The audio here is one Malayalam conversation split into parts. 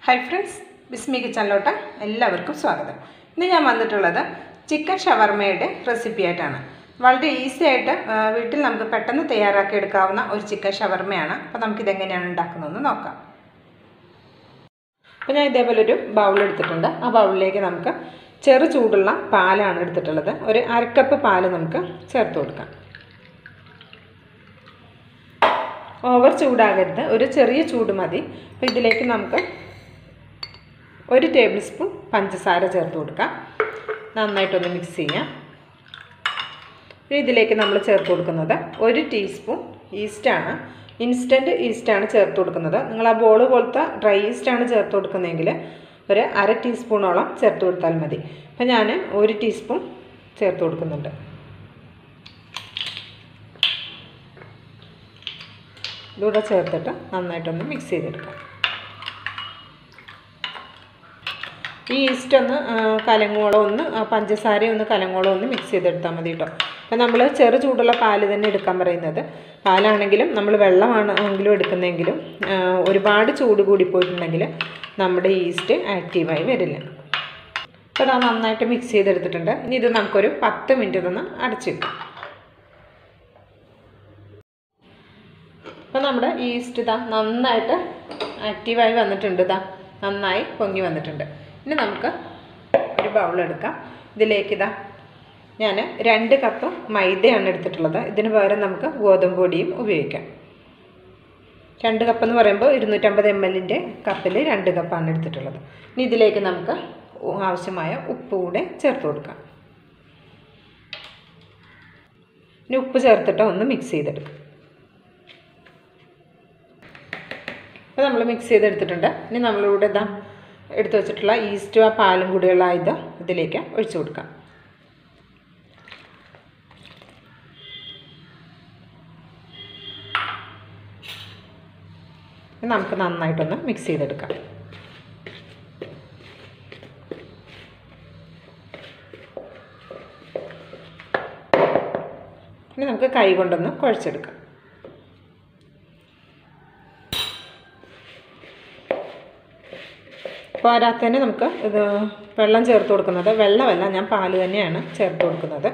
ഹായ് ഫ്രണ്ട്സ് ബിസ്മി കിച്ചണിലോട്ട് എല്ലാവർക്കും സ്വാഗതം ഇന്ന് ഞാൻ വന്നിട്ടുള്ളത് ചിക്കൻ ഷവർമയുടെ റെസിപ്പി ആയിട്ടാണ് വളരെ ഈസി ആയിട്ട് ആ, വീട്ടിൽ നമുക്ക് പെട്ടെന്ന് തയ്യാറാക്കി എടുക്കാവുന്ന ഒരു ചിക്കൻ ഷവർമയാണ് അപ്പോൾ നമുക്കിതെങ്ങനെയാണ് ഉണ്ടാക്കുന്നതെന്ന് നോക്കാം അപ്പോൾ ഞാൻ ഇതേപോലെ ഒരു ബൗൾ എടുത്തിട്ടുണ്ട് ആ ബൗളിലേക്ക് നമുക്ക് ചെറു ചൂടുള്ള പാലാണ് എടുത്തിട്ടുള്ളത് ഒരു അരക്കപ്പ് പാല് നമുക്ക് ചേർത്ത് കൊടുക്കാം ഓവർ ചൂടാകരുത് ഒരു ചെറിയ ചൂട് മതി അപ്പോൾ ഇതിലേക്ക് നമുക്ക് ഒരു ടേബിൾ സ്പൂൺ പഞ്ചസാര ചേർത്ത് കൊടുക്കാം നന്നായിട്ടൊന്ന് മിക്സ് ചെയ്യാം ഇനി ഇതിലേക്ക് നമ്മൾ ചേർത്ത് കൊടുക്കുന്നത് ഒരു ടീസ്പൂൺ ഈസ്റ്റാണ് ഇൻസ്റ്റൻറ്റ് ഈസ്റ്റാണ് ചേർത്ത് കൊടുക്കുന്നത് നിങ്ങൾ ആ ബോൾ പോലത്തെ ഡ്രൈ ഈസ്റ്റാണ് ചേർത്ത് കൊടുക്കുന്നതെങ്കിൽ ഒരു അര ടീസ്പൂണോളം ചേർത്ത് കൊടുത്താൽ മതി അപ്പം ഞാൻ ഒരു ടീസ്പൂൺ ചേർത്ത് കൊടുക്കുന്നുണ്ട് ഇതൂടെ ചേർത്തിട്ട് നന്നായിട്ടൊന്ന് മിക്സ് ചെയ്തെടുക്കാം ഈ ഈസ്റ്റ് ഒന്ന് ആ, കലങ്ങോളം ഒന്ന് ആ, പഞ്ചസാര ഒന്ന് കലങ്ങോളം ഒന്ന് മിക്സ് ചെയ്തെടുത്താൽ മതി കേട്ടോ അപ്പം നമ്മൾ ചെറു ചൂടുള്ള പാല് തന്നെ എടുക്കാൻ പറയുന്നത് പാലാണെങ്കിലും നമ്മൾ വെള്ളമാണ് എങ്കിലും എടുക്കുന്നതെങ്കിലും ആ, ഒരുപാട് ചൂട് കൂടി പോയിട്ടുണ്ടെങ്കിൽ നമ്മുടെ ഈസ്റ്റ് ആക്റ്റീവായി വരില്ല അപ്പോൾ അത് നന്നായിട്ട് മിക്സ് ചെയ്തെടുത്തിട്ടുണ്ട് ഇനി ഇത് നമുക്കൊരു പത്ത് മിനിറ്റ് ഒന്ന് അടച്ചു വെക്കാം അപ്പോൾ നമ്മുടെ ഈസ്റ്റ് ഇതാ നന്നായിട്ട് ആക്റ്റീവായി വന്നിട്ടുണ്ട് ഇതാ നന്നായി പൊങ്ങി വന്നിട്ടുണ്ട് ഇനി നമുക്ക് ഒരു ബൗൾ എടുക്കാം ഇതിലേക്ക് ഇതാ ഞാൻ രണ്ട് കപ്പ് മൈദയാണ് എടുത്തിട്ടുള്ളത് ഇതിന് പകരം നമുക്ക് ഗോതമ്പ് പൊടിയും ഉപയോഗിക്കാം രണ്ട് കപ്പ് എന്ന് പറയുമ്പോൾ ഇരുന്നൂറ്റമ്പത് എം എല്ലിൻ്റെ കപ്പിൽ രണ്ട് കപ്പാണ് എടുത്തിട്ടുള്ളത് ഇനി ഇതിലേക്ക് നമുക്ക് ആവശ്യമായ ഉപ്പ് കൂടെ ചേർത്ത് കൊടുക്കാം ഇനി ഉപ്പ് ചേർത്തിട്ട് ഒന്ന് മിക്സ് ചെയ്തെടുക്കാം അപ്പോൾ നമ്മൾ മിക്സ് ചെയ്തെടുത്തിട്ടുണ്ട് ഇനി നമ്മളിവിടെ ഇതാ എടുത്തു വെച്ചിട്ടുള്ള ഈസ്റ്റും ആ പാലും കൂടിയുള്ള ഇത് ഇതിലേക്ക് ഒഴിച്ചു കൊടുക്കാം ഇനി നമുക്ക് നന്നായിട്ടൊന്ന് മിക്സ് ചെയ്തെടുക്കാം ഇനി നമുക്ക് കൈ കൊണ്ടൊന്ന് കുഴച്ചെടുക്കാം പോരാത്തതിന് നമുക്ക് ഇത് വെള്ളം ചേർത്ത് കൊടുക്കുന്നത് വെള്ളമല്ല ഞാൻ പാല് തന്നെയാണ് ചേർത്ത് കൊടുക്കുന്നത്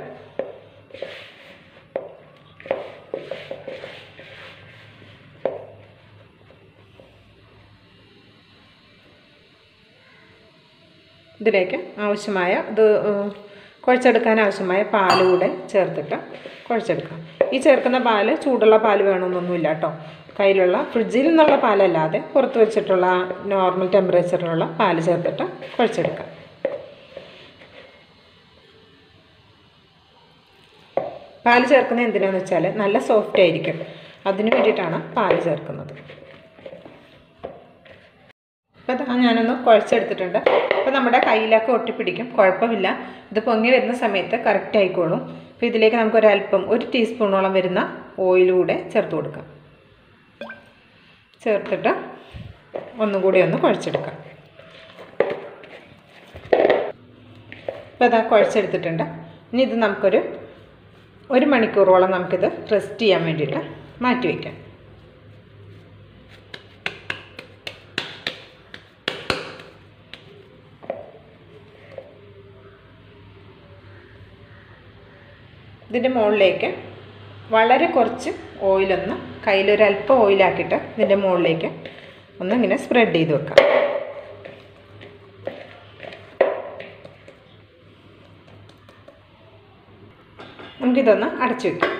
ഇതിലേക്ക് ആവശ്യമായ ഇത് ഏഹ്, കുഴച്ചെടുക്കാൻ ആവശ്യമായ പാല് കൂടെ ചേർത്തിട്ട് കുഴച്ചെടുക്കാം ഈ ചേർക്കുന്ന പാല് ചൂടുള്ള പാല് വേണമെന്നൊന്നുമില്ല കേട്ടോ കയ്യിലുള്ള ഫ്രിഡ്ജിൽ നിന്നുള്ള പാലല്ലാതെ പുറത്ത് വെച്ചിട്ടുള്ള നോർമൽ ടെമ്പറേച്ചറിലുള്ള പാല് ചേർത്തിട്ട് കുഴച്ചെടുക്കാം പാല് ചേർക്കുന്നത് എന്തിനാന്ന് വെച്ചാൽ നല്ല സോഫ്റ്റ് ആയിരിക്കും അതിന് വേണ്ടിയിട്ടാണ് പാല് ചേർക്കുന്നത് അപ്പോൾ ഇതാ ഞാനൊന്ന് കുഴച്ചെടുത്തിട്ടുണ്ട് അപ്പോൾ നമ്മുടെ കയ്യിലൊക്കെ ഒട്ടിപ്പിടിക്കും കുഴപ്പമില്ല ഇത് പൊങ്ങി വരുന്ന സമയത്ത് കറക്റ്റ് ആയിക്കോളും അപ്പോൾ ഇതിലേക്ക് നമുക്ക് ഒരല്പം ഒരു ടീസ്പൂണോളം വരുന്ന ഓയിൽ കൂടെ ചേർത്ത് കൊടുക്കാം ചേർത്തിട്ട് ഒന്നും കൂടി ഒന്ന് കുഴച്ചെടുക്കാം ഇപ്പോൾ ഇതാ കുഴച്ചെടുത്തിട്ടുണ്ട് ഇനി ഇത് നമുക്കൊരു ഒരു മണിക്കൂറോളം നമുക്കിത് റെസ്റ്റ് ചെയ്യാൻ വേണ്ടിയിട്ട് മാറ്റി വയ്ക്കാം ഇതിൻ്റെ മുകളിലേക്ക് വളരെ കുറച്ച് ഓയിലൊന്ന് കയ്യിലൊരല്പം ഓയിലാക്കിയിട്ട് ഇതിൻ്റെ മുകളിലേക്ക് ഒന്ന് ഇങ്ങനെ സ്പ്രെഡ് ചെയ്ത് വെക്കാം നമുക്കിതൊന്ന് അടച്ചു വയ്ക്കാം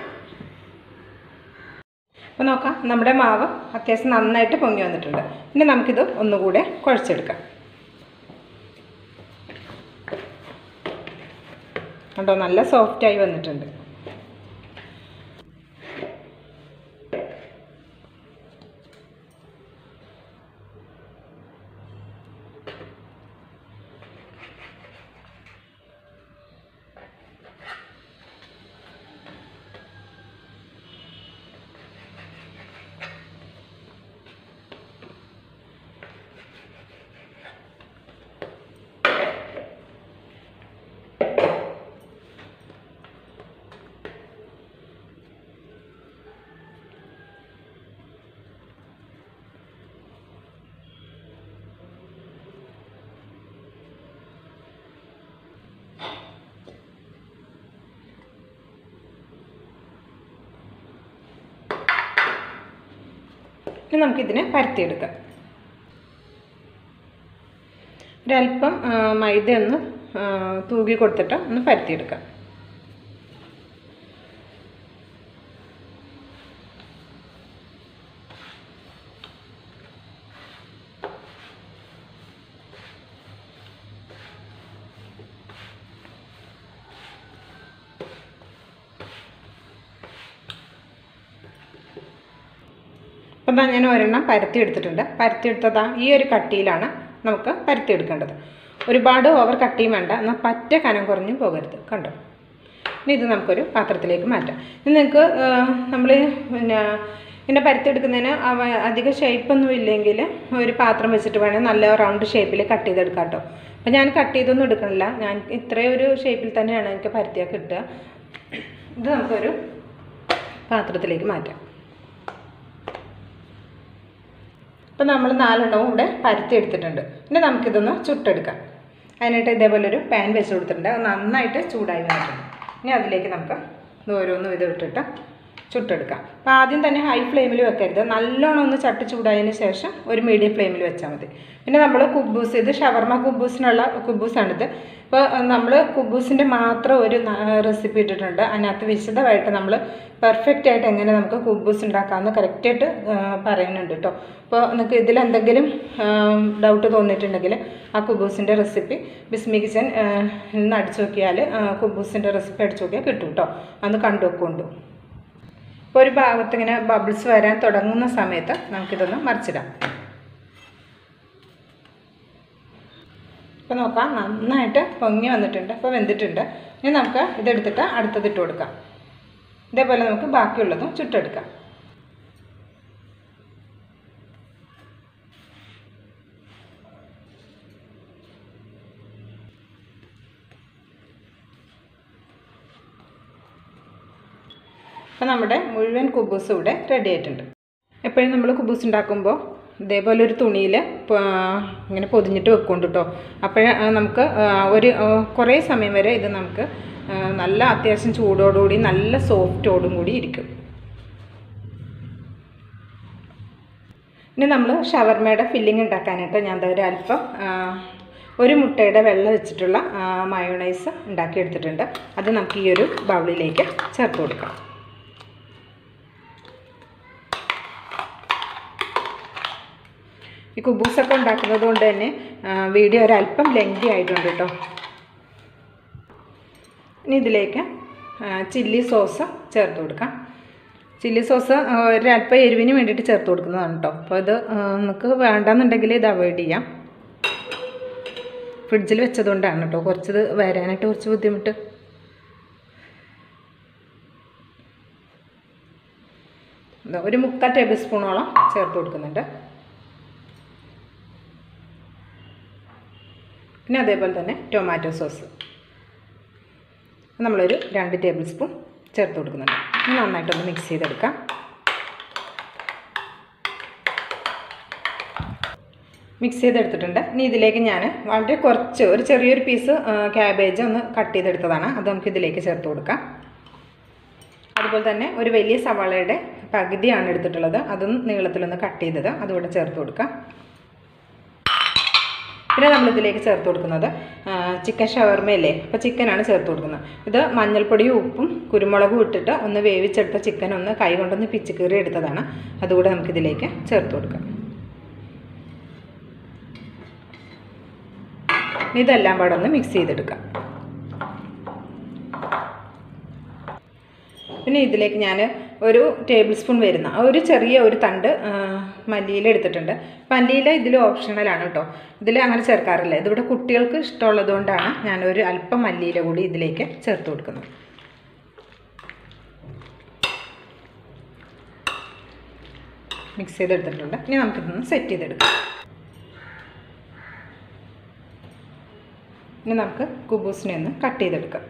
അപ്പോൾ നോക്കാം നമ്മുടെ മാവ് അത്യാവശ്യം നന്നായിട്ട് പൊങ്ങി വന്നിട്ടുണ്ട് ഇനി നമുക്കിത് ഒന്നുകൂടെ കുഴച്ചെടുക്കാം കണ്ടോ നല്ല സോഫ്റ്റായി വന്നിട്ടുണ്ട് ഇനി നമുക്കിതിനെ പരത്തിയെടുക്കാം ഒരല്പം ആ, മൈദ ഒന്ന് ആ, തൂകി കൊടുത്തിട്ട് ഒന്ന് പരത്തിയെടുക്കാം അപ്പം ദാ ഞാൻ ഒരെണ്ണം പരത്തി എടുത്തിട്ടുണ്ട് പരത്തി എടുത്തതാ ഈ ഒരു കട്ടിയിലാണ് നമുക്ക് പരത്തി എടുക്കേണ്ടത് ഒരുപാട് ഓവർ കട്ടിയും വേണ്ട എന്നാൽ പറ്റ കനം കുറഞ്ഞും പോകരുത് കണ്ടോ ഇനി ഇത് നമുക്കൊരു പാത്രത്തിലേക്ക് മാറ്റാം ഇനി നിങ്ങൾക്ക് നമ്മൾ പിന്നെ ഇങ്ങനെ പരത്തിയെടുക്കുന്നതിന് അവ അധികം ഷേപ്പൊന്നും ഇല്ലെങ്കിൽ ഒരു പാത്രം വെച്ചിട്ട് വേണേൽ നല്ല റൗണ്ട് ഷേപ്പിൽ കട്ട് ചെയ്തെടുക്കാം കേട്ടോ അപ്പം ഞാൻ കട്ട് ചെയ്തൊന്നും എടുക്കണില്ല ഞാൻ ഇത്രയും ഒരു ഷേപ്പിൽ തന്നെയാണ് എനിക്ക് പരത്തിയാൽ കിട്ടുക ഇത് നമുക്കൊരു പാത്രത്തിലേക്ക് മാറ്റാം ഇപ്പം നമ്മൾ നാലെണ്ണവും ഇവിടെ പരത്തി എടുത്തിട്ടുണ്ട് ഇനി നമുക്കിതൊന്ന് ചുട്ടെടുക്കാം അതിനായിട്ട് ഇതേപോലെ ഒരു പാൻ വെച്ച് കൊടുത്തിട്ടുണ്ട് അത് നന്നായിട്ട് ചൂടായി വന്നിട്ടുണ്ട് ഇനി അതിലേക്ക് നമുക്ക് ഇത് ഓരോന്നും ഇത് ഇട്ടിട്ട് ചുട്ടെടുക്കാം അപ്പോൾ ആദ്യം തന്നെ ഹൈ ഫ്ലെയിമിൽ വെക്കരുത് നല്ലോണം ഒന്ന് ചട്ടി ചൂടായതിന് ശേഷം ഒരു മീഡിയം ഫ്ലെയിമിൽ വെച്ചാൽ മതി പിന്നെ നമ്മൾ കുബൂസ് ഇത് ഷവർമ കുബൂസിനുള്ള കുബൂസാണിത് ഇപ്പോൾ നമ്മൾ കുബൂസിൻ്റെ മാത്രം ഒരു റെസിപ്പി ഇട്ടിട്ടുണ്ട് അതിനകത്ത് വിശദമായിട്ട് നമ്മൾ പെർഫെക്റ്റ് ആയിട്ട് എങ്ങനെ നമുക്ക് കുബൂസ് ഉണ്ടാക്കാമെന്ന് കറക്റ്റായിട്ട് പറയുന്നുണ്ട് കേട്ടോ അപ്പോൾ നിങ്ങൾക്ക് ഇതിലെന്തെങ്കിലും ഡൗട്ട് തോന്നിയിട്ടുണ്ടെങ്കിൽ ആ കുബൂസിൻ്റെ റെസിപ്പി ബിസ്മി കിച്ചൻ ഇന്ന് അടിച്ചു നോക്കിയാൽ കുബൂസിൻ്റെ റെസിപ്പി അടിച്ചു നോക്കിയാൽ കിട്ടും കേട്ടോ അന്ന് കണ്ടു വെക്കൊണ്ടു ഇപ്പോൾ ഒരു ഭാഗത്ത് ഇങ്ങനെ ബബിൾസ് വരാൻ തുടങ്ങുന്ന സമയത്ത് നമുക്കിതൊന്ന് മറിച്ചിടാം ഇപ്പോൾ നോക്കാം നന്നായിട്ട് പൊങ്ങി വന്നിട്ടുണ്ട് ഇപ്പോൾ വെന്തിട്ടുണ്ട് ഇനി നമുക്ക് ഇതെടുത്തിട്ട് അടുത്തത് ഇട്ട് കൊടുക്കാം ഇതേപോലെ നമുക്ക് ബാക്കിയുള്ളതും ചുട്ടെടുക്കാം അപ്പോൾ നമ്മുടെ മുഴുവൻ കുബൂസ് ഇവിടെ റെഡി ആയിട്ടുണ്ട് എപ്പോഴും നമ്മൾ കുബൂസ് ഉണ്ടാക്കുമ്പോൾ ഇതേപോലെ ഒരു തുണിയിൽ ഇങ്ങനെ പൊതിഞ്ഞിട്ട് വെക്കൊണ്ട് കേട്ടോ അപ്പോഴേ നമുക്ക് ആ, ഒരു ആ, കുറേ സമയം വരെ ഇത് നമുക്ക് ആ, നല്ല അത്യാവശ്യം ചൂടോടുകൂടി നല്ല സോഫ്റ്റോടും കൂടി ഇരിക്കും ഇനി നമ്മൾ ഷവർമയുടെ ഫില്ലിംഗ് ഉണ്ടാക്കാനായിട്ട് ഞാൻ ദാ ഒരു അല്പം ആ, ഒരു മുട്ടയുടെ വെള്ള വെച്ചിട്ടുള്ള മയോണൈസ് ഉണ്ടാക്കിയെടുത്തിട്ടുണ്ട് അത് നമുക്ക് ഈ ഒരു ബൗളിലേക്ക് ചേർത്ത് കൊടുക്കാം ഈ കുബൂസൊക്കെ ഉണ്ടാക്കുന്നത് കൊണ്ട് തന്നെ ആ, വീഡിയോ ഒരല്പം ലെങ്തി ആയിട്ടുണ്ട് കേട്ടോ ഇനി ഇതിലേക്ക് ചില്ലി സോസ് ചേർത്ത് കൊടുക്കാം ചില്ലി സോസ് ആ, ഒരല്പം എരിവിന് വേണ്ടിയിട്ട് ചേർത്ത് കൊടുക്കുന്നതാണ് കേട്ടോ അപ്പോൾ ഇത് ആ, നമുക്ക് വേണ്ടെന്നുണ്ടെങ്കിൽ ഇത് അവോയ്ഡ് ചെയ്യാം ഫ്രിഡ്ജിൽ വെച്ചതുകൊണ്ടാണ് കേട്ടോ കുറച്ചത് വരാനായിട്ട് കുറച്ച് ബുദ്ധിമുട്ട് ഇതാ, ഒരു മുക്കാൽ ടേബിൾ സ്പൂണോളം ചേർത്ത് കൊടുക്കുന്നുണ്ട് പിന്നെ അതേപോലെ തന്നെ ടൊമാറ്റോ സോസ് നമ്മളൊരു രണ്ട് ടേബിൾ സ്പൂൺ ചേർത്ത് കൊടുക്കുന്നുണ്ട് ഇനി നന്നായിട്ടൊന്ന് മിക്സ് ചെയ്തെടുക്കാം മിക്സ് ചെയ്തെടുത്തിട്ടുണ്ട് ഇനി ഇതിലേക്ക് ഞാൻ വളരെ കുറച്ച് ഒരു ചെറിയൊരു പീസ് ക്യാബേജ് ഒന്ന് കട്ട് ചെയ്തെടുത്തതാണ് അത് നമുക്ക് ഇതിലേക്ക് ചേർത്ത് കൊടുക്കാം അതുപോലെ തന്നെ ഒരു വലിയ സവാളയുടെ പകുതിയാണ് എടുത്തിട്ടുള്ളത് അതും നീളത്തിലൊന്ന് കട്ട് ചെയ്തത് അതുകൂടെ ചേർത്ത് കൊടുക്കാം പിന്നെ നമ്മളിതിലേക്ക് ചേർത്ത് കൊടുക്കുന്നത് ആ, ചിക്കൻ ഷവർമയല്ലേ അപ്പോൾ ചിക്കനാണ് ചേർത്ത് കൊടുക്കുന്നത് ഇത് മഞ്ഞൾപ്പൊടിയും ഉപ്പും കുരുമുളകും ഇട്ടിട്ട് ഒന്ന് വേവിച്ചെടുത്ത ചിക്കൻ ഒന്ന് കൈ കൊണ്ടൊന്ന് പിച്ച് കീറി എടുത്തതാണ് അതുകൂടെ നമുക്കിതിലേക്ക് ചേർത്ത് കൊടുക്കാം ഇനി ഇതെല്ലാം പാടെ ഒന്ന് മിക്സ് ചെയ്തെടുക്കാം പിന്നെ ഇതിലേക്ക് ഞാൻ ഒരു ടേബിൾ സ്പൂൺ വരുന്ന ഒരു ചെറിയ ഒരു തണ്ട് ആ, മല്ലിയില എടുത്തിട്ടുണ്ട് മല്ലിയില ഇതിൽ ഓപ്ഷണലാണ് കേട്ടോ ഇതിൽ അങ്ങനെ ചേർക്കാറില്ല ഇതിവിടെ കുട്ടികൾക്ക് ഇഷ്ടമുള്ളത് കൊണ്ടാണ് ഞാൻ ഒരു അല്പം മല്ലിയില കൂടി ഇതിലേക്ക് ചേർത്ത് കൊടുക്കുന്നത് മിക്സ് ചെയ്തെടുത്തിട്ടുണ്ട് ഇനി നമുക്കിതൊന്ന് സെറ്റ് ചെയ്തെടുക്കാം ഇനി നമുക്ക് കുബൂസിനെ ഒന്ന് കട്ട് ചെയ്തെടുക്കാം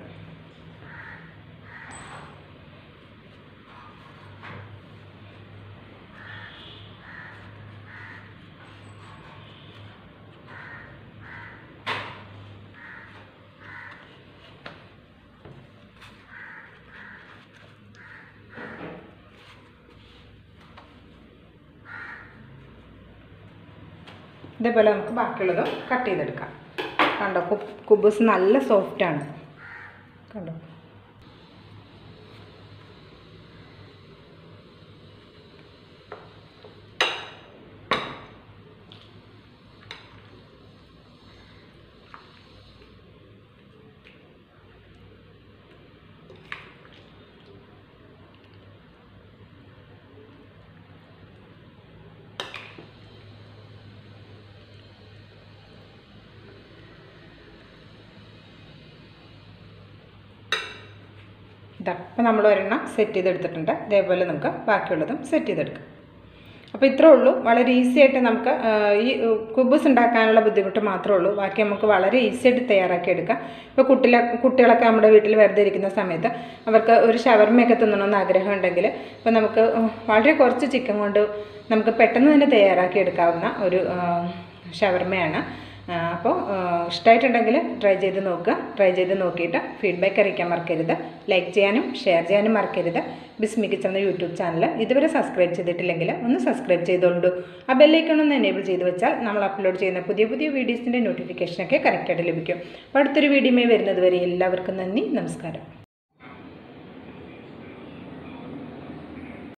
ഇതേപോലെ നമുക്ക് ബാക്കിയുള്ളതും കട്ട് ചെയ്തെടുക്കാം കണ്ടോ കു കുബൂസ് നല്ല സോഫ്റ്റാണ് കണ്ടോ ഇതാ അപ്പോൾ നമ്മൾ ഒരെണ്ണം സെറ്റ് ചെയ്തെടുത്തിട്ടുണ്ട് ഇതേപോലെ നമുക്ക് ബാക്കിയുള്ളതും സെറ്റ് ചെയ്തെടുക്കാം അപ്പോൾ ഇത്രേ ഉള്ളൂ വളരെ ഈസി ആയിട്ട് നമുക്ക് ആ, ഈ കുബൂസ് ഉണ്ടാക്കാനുള്ള ബുദ്ധിമുട്ട് മാത്രമേ ഉള്ളൂ ബാക്കി നമുക്ക് വളരെ ഈസി ആയിട്ട് തയ്യാറാക്കി എടുക്കാം ഇപ്പോൾ കുട്ടികളെ കുട്ടികളൊക്കെ നമ്മുടെ വീട്ടിൽ വെറുതെ ഇരിക്കുന്ന സമയത്ത് അവർക്ക് ഒരു ഷവർമയൊക്കെ തിന്നണമെന്ന് ആഗ്രഹം ഉണ്ടെങ്കിൽ ഇപ്പോൾ നമുക്ക് വളരെ കുറച്ച് ചിക്കൻ കൊണ്ട് നമുക്ക് പെട്ടെന്ന് തന്നെ തയ്യാറാക്കി എടുക്കാവുന്ന ഒരു ആ, ഷവർമയാണ് ആ, അപ്പോൾ ഇഷ്ടമായിട്ടുണ്ടെങ്കിൽ ട്രൈ ചെയ്ത് നോക്കുക ട്രൈ ചെയ്ത് നോക്കിയിട്ട് ഫീഡ്ബാക്ക് അറിയിക്കാൻ മറക്കരുത് ലൈക്ക് ചെയ്യാനും ഷെയർ ചെയ്യാനും മറക്കരുത് ബിസ്മി കിച്ചൺ എന്ന യൂട്യൂബ് ചാനൽ ഇതുവരെ സബ്സ്ക്രൈബ് ചെയ്തിട്ടില്ലെങ്കിൽ ഒന്ന് സബ്സ്ക്രൈബ് ചെയ്തോളൂ ആ ബെല്ലൈക്കൺ ഒന്ന് എനേബിൾ ചെയ്ത് വെച്ചാൽ നമ്മൾ അപ്ലോഡ് ചെയ്യുന്ന പുതിയ പുതിയ വീഡിയോസിൻ്റെ നോട്ടിഫിക്കേഷനൊക്കെ കറക്റ്റായിട്ട് ലഭിക്കും അപ്പോൾ അടുത്തൊരു വീഡിയോമേ വരുന്നത് വരെ എല്ലാവർക്കും നന്ദി നമസ്കാരം